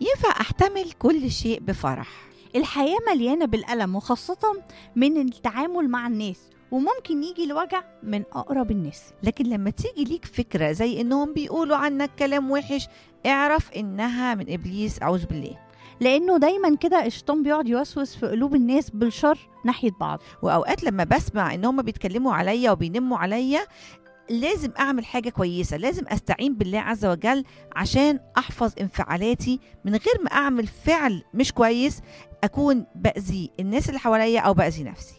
ينفع احتمل كل شيء بفرح الحياة مليانة بالألم وخاصة من التعامل مع الناس وممكن يجي الوجع من أقرب الناس لكن لما تيجي ليك فكرة زي انهم بيقولوا عنك كلام وحش اعرف انها من ابليس اعوذ بالله لأنه دايما كده الشيطان بيقعد يوسوس في قلوب الناس بالشر ناحية بعض واوقات لما بسمع ان هم بيتكلموا عليا وبينموا عليا لازم اعمل حاجه كويسه لازم استعين بالله عز وجل عشان احفظ انفعالاتي من غير ما اعمل فعل مش كويس اكون باذي الناس اللي حواليا او باذي نفسي